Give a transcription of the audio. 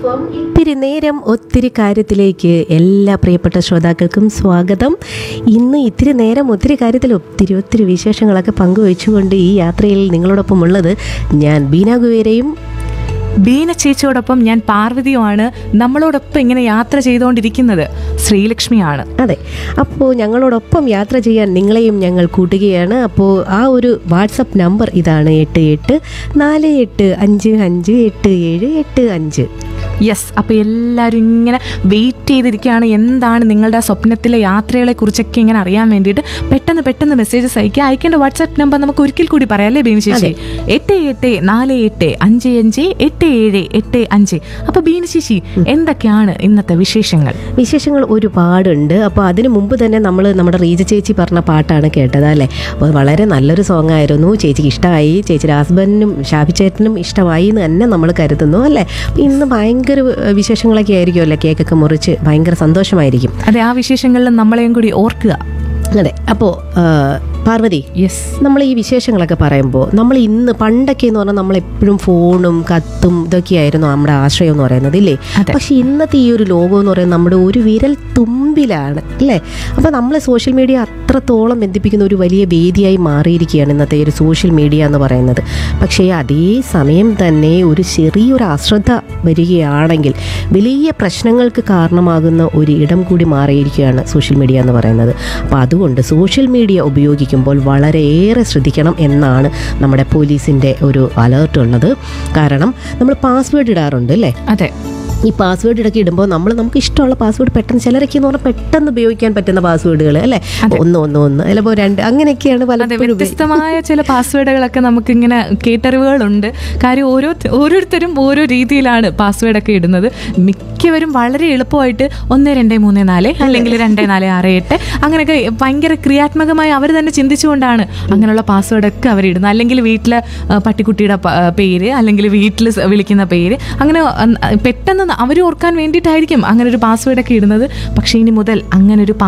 FM ഇത്തിരി നേരം ഒത്തിരി കാര്യത്തിലേക്ക് എല്ലാ പ്രിയപ്പെട്ട ശ്രോതാക്കൾക്കും സ്വാഗതം ഇന്ന് ഇത്തിരി നേരം ഒത്തിരി കാര്യത്തിൽ ഒത്തിരി ഒത്തിരി വിശേഷങ്ങളൊക്കെ പങ്കുവെച്ചുകൊണ്ട് ഈ യാത്രയിൽ നിങ്ങളോടൊപ്പം ഉള്ളത് ഞാൻ ബീന കുവേരയും ബീന ചേച്ചിയോടൊപ്പം ഞാൻ പാർവതിയുമാണ് നമ്മളോടൊപ്പം ഇങ്ങനെ യാത്ര ചെയ്തുകൊണ്ടിരിക്കുന്നത് ശ്രീലക്ഷ്മിയാണ് അതെ അപ്പോൾ ഞങ്ങളോടൊപ്പം യാത്ര ചെയ്യാൻ നിങ്ങളെയും ഞങ്ങൾ കൂട്ടുകയാണ് അപ്പോൾ ആ ഒരു വാട്സപ്പ് നമ്പർ ഇതാണ് എട്ട് എട്ട് നാല് എട്ട് അഞ്ച് അഞ്ച് എട്ട് ഏഴ് എട്ട് അഞ്ച് യെസ് അപ്പോൾ എല്ലാവരും ഇങ്ങനെ വെയിറ്റ് ചെയ്തിരിക്കുകയാണ് എന്താണ് നിങ്ങളുടെ സ്വപ്നത്തിലെ യാത്രകളെ കുറിച്ചൊക്കെ ഇങ്ങനെ അറിയാൻ വേണ്ടിയിട്ട് പെട്ടെന്ന് പെട്ടെന്ന് മെസ്സേജസ് അയക്കുക അയക്കേണ്ട വാട്സാപ്പ് നമ്പർ നമുക്ക് ഒരിക്കൽ കൂടി പറയാം അല്ലേ ബീന ചേച്ചി എട്ട് എട്ട് നാല് എട്ട് അഞ്ച് അഞ്ച് എട്ട് ഏഴ് എട്ട് അഞ്ച് അപ്പോൾ ബീന ചേച്ചി എന്തൊക്കെയാണ് ഇന്നത്തെ വിശേഷങ്ങൾ വിശേഷങ്ങൾ ഒരുപാടുണ്ട് അപ്പോൾ അതിനു മുമ്പ് തന്നെ നമ്മൾ നമ്മുടെ റീജ ചേച്ചി പറഞ്ഞ പാട്ടാണ് കേട്ടത് അല്ലേ അപ്പോൾ വളരെ നല്ലൊരു സോങ് ആയിരുന്നു ചേച്ചിക്ക് ഇഷ്ടമായി ചേച്ചിയുടെ ഹസ്ബൻഡിനും ഷാഫിച്ചേട്ടനും ഇഷ്ടമായി എന്ന് തന്നെ നമ്മൾ കരുതുന്നു അല്ലേ അപ്പോൾ ഇന്ന് ഭയങ്കര വിശേഷങ്ങളൊക്കെ ആയിരിക്കും അല്ലേ കേക്കൊക്കെ മുറിച്ച് ഭയങ്കര സന്തോഷമായിരിക്കും അതെ ആ വിശേഷങ്ങളിൽ നമ്മളെയും കൂടി ഓർക്കുക അതെ അപ്പോൾ പാർവതി യെസ് നമ്മൾ ഈ വിശേഷങ്ങളൊക്കെ പറയുമ്പോൾ നമ്മൾ ഇന്ന് പണ്ടൊക്കെ എന്ന് പറഞ്ഞാൽ നമ്മൾ എപ്പോഴും ഫോണും കത്തും ഇതൊക്കെയായിരുന്നു നമ്മുടെ ആശ്രയം എന്ന് പറയുന്നത് ഇല്ലേ അതെ. പക്ഷെ ഇന്നത്തെ ഈ ഒരു ലോകം എന്ന് പറയുന്നത് നമ്മുടെ ഒരു വിരൽ തുമ്പിലാണ് അല്ലേ അപ്പോൾ നമ്മൾ സോഷ്യൽ മീഡിയ അത്രത്തോളം ബന്ധിപ്പിക്കുന്ന ഒരു വലിയ വേദിയായി മാറിയിരിക്കുകയാണ് ഇന്നത്തെ ഈ ഒരു സോഷ്യൽ മീഡിയ എന്ന് പറയുന്നത് പക്ഷേ അതേ സമയം തന്നെ ഒരു ചെറിയൊരു അശ്രദ്ധ വരികയാണെങ്കിൽ വലിയ പ്രശ്നങ്ങൾക്ക് കാരണമാകുന്ന ഒരു ഇടം കൂടി മാറിയിരിക്കുകയാണ് സോഷ്യൽ മീഡിയ എന്ന് പറയുന്നത് അപ്പോൾ അതുകൊണ്ട് സോഷ്യൽ മീഡിയ ഉപയോഗിക്കുമ്പോൾ വളരെയേറെ ശ്രദ്ധിക്കണം എന്നാണ് നമ്മുടെ പോലീസിൻ്റെ ഒരു അലേർട്ട് ഉള്ളത് കാരണം നമ്മൾ പാസ്വേഡ് ഇടാറുണ്ട് അല്ലേ അതെ ഈ പാസ്വേഡ് ഇടയ്ക്ക് ഇടുമ്പോൾ നമ്മൾ നമുക്ക് ഇഷ്ടമുള്ള പാസ്വേഡ് പെട്ടെന്ന് ചിലരൊക്കെ എന്ന് പറഞ്ഞാൽ പെട്ടെന്ന് ഉപയോഗിക്കാൻ പറ്റുന്ന പാസ്വേഡുകൾ അല്ലേ ഒന്ന് ഒന്ന് ഒന്ന് ചിലപ്പോൾ രണ്ട് അങ്ങനെയൊക്കെയാണ് അതെ പലപ്പോഴും ഉപയോഗി- വ്യത്യസ്തമായ ചില പാസ്വേഡുകളൊക്കെ നമുക്ക് ഇങ്ങനെ കേട്ടറിവുകളുണ്ട് കാര്യം ഓരോ ഓരോരുത്തരും ഓരോ രീതിയിലാണ് പാസ്വേഡൊക്കെ ഇടുന്നത് മിക്കവരും വളരെ എളുപ്പമായിട്ട് ഒന്ന് രണ്ട് മൂന്ന് നാല് അല്ലെങ്കിൽ രണ്ട് നാല് ആറ് എട്ട് അങ്ങനെയൊക്കെ ഭയങ്കര ക്രിയാത്മകമായി അവർ തന്നെ ചിന്തിച്ചുകൊണ്ടാണ് അങ്ങനെയുള്ള പാസ്വേഡൊക്കെ അവർ ഇടുന്നത് അല്ലെങ്കിൽ വീട്ടിലെ ആ, പട്ടിക്കുട്ടിയുടെ പ- പേര് അല്ലെങ്കിൽ വീട്ടിൽ വിളിക്കുന്ന പേര് അങ്ങനെ ആ, പെട്ടെന്ന് അവർ ഓർക്കാൻ വേണ്ടിയിട്ടായിരിക്കും അങ്ങനെ ഒരു പാസ്വേഡൊക്കെ ഇടുന്നത് പക്ഷേ ഇനി മുതൽ അങ്ങനെ ഒരു